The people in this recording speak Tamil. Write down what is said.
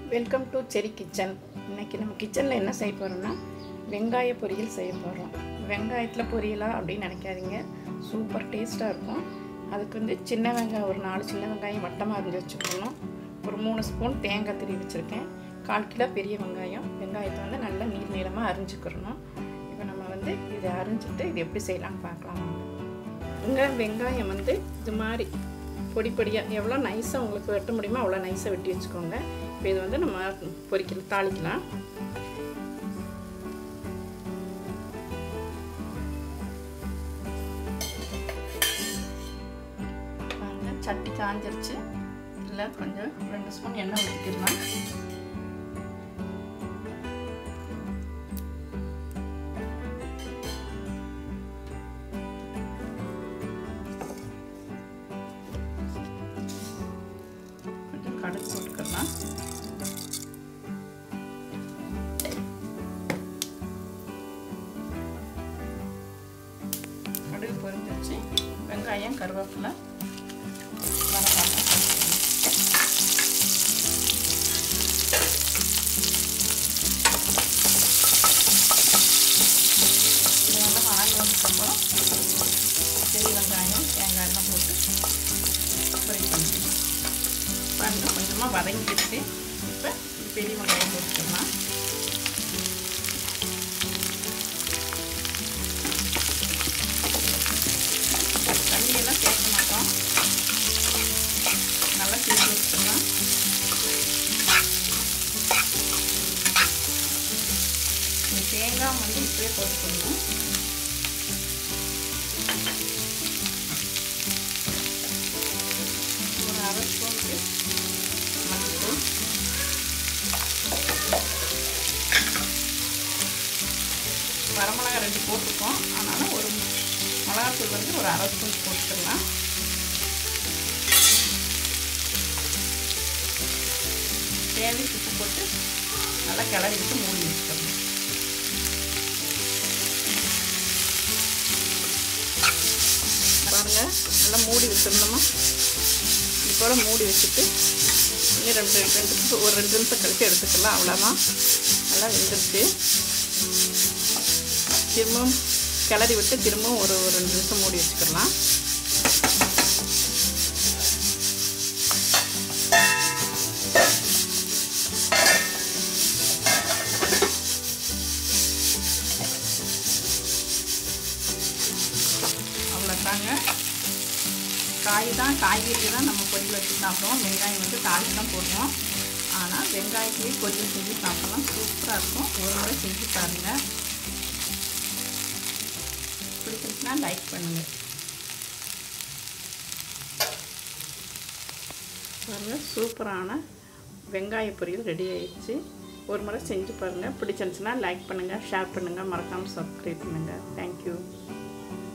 வெல்கம் டு செரி கிச்சன் இன்னைக்கு நம்ம கிச்சனில் என்ன செய்ய போகிறோம்னா வெங்காய பொரியல் செய்ய போகிறோம் வெங்காயத்தில் பொரியலா அப்படின்னு நினைக்காதீங்க சூப்பர் டேஸ்ட்டாக இருக்கும் அதுக்கு வந்து சின்ன வெங்காயம் ஒரு நாலு சின்ன வெங்காயம் வட்டமாக அரிஞ்சு வச்சுக்கணும் ஒரு மூணு ஸ்பூன் தேங்காய் திருவி வச்சுருக்கேன் கால் கிலோ பெரிய வெங்காயம் வெங்காயத்தை வந்து நல்லா நீர் நீளமாக அரிஞ்சுக்கிறணும் இப்போ நம்ம வந்து இதை அரிஞ்சிட்டு இது எப்படி செய்யலாம்னு பார்க்கலாம் இங்கே வெங்காயம் வந்து இது மாதிரி பொடி பொடியாக எவ்வளோ நைஸாக உங்களுக்கு வெட்ட முடியுமோ அவ்வளோ நைஸாக வெட்டி வச்சுக்கோங்க இப்போ இது வந்து நம்ம பொரிக்கல தாளிக்கலாம் பாருங்க சட்டி காஞ்சிருச்சு இல்லை கொஞ்சம் ரெண்டு ஸ்பூன் எண்ணெய் ஊற்றிக்கலாம் கொஞ்சம் கடுகு போட்டுக்கலாம் கடுகு பொரிஞ்சிருச்சு வெங்காயம் கருவேப்பிலை வரலாம் நல்லா வணங்கினதுக்கப்புறம் பெரிய வெங்காயம் தேங்காயெல்லாம் போட்டு பொரிக்கணும் பாருங்க கொஞ்சமாக வதங்கிடுச்சு இப்போ பெரிய வெங்காயம் போட்டுக்கலாம் தண்ணியெல்லாம் சேர்க்க மாட்டோம் நல்லா சேர்த்து வச்சுக்கலாம் தேங்காய் வந்து இப்படியே போட்டுக்கணும் ஒரு அரை ஸ்பூனுக்கு மஞ்சள் வரமிளகா ரெண்டு போட்டிருக்கோம் அதனால் ஒரு மிளகாத்தூள் வந்து ஒரு அரை ஸ்பூன் போட்டுக்கலாம் தேவைக்கு உப்பு போட்டு நல்லா கிளறி விட்டு மூடி வச்சுக்கணும் பாருங்கள் நல்லா மூடி வச்சிருந்தோமா இப்போ மூடி வச்சுட்டு இன்னும் ரெண்டு ரெண்டு நிமிஷம் ஒரு ரெண்டு நிமிஷம் கழிச்சு எடுத்துக்கலாம் அவ்வளோதான் நல்லா வெந்துருச்சு திரும்பவும் கிளறி விட்டு திரும்பவும் ஒரு ஒரு ரெண்டு நிமிஷம் மூடி வச்சுக்கலாம் அவ்வளோதாங்க காய் தான் காய்கறி தான் நம்ம பொரியல் வச்சு சாப்பிடுவோம் வெங்காயம் வந்து தாளித்து தான் போடுவோம் ஆனால் வெங்காயத்துலேயே பொரியல் செஞ்சு சாப்பிடலாம் சூப்பராக இருக்கும் ஒரு முறை செஞ்சு பாருங்கள் பிடிச்சிருச்சுன்னா லைக் பண்ணுங்கள் பாருங்கள் சூப்பரான வெங்காய பொரியல் ரெடி ஆயிடுச்சு ஒரு முறை செஞ்சு பாருங்கள் பிடிச்சிருந்துச்சுன்னா லைக் பண்ணுங்கள் ஷேர் பண்ணுங்கள் மறக்காமல் சப்ஸ்கிரைப் பண்ணுங்கள் தேங்க்யூ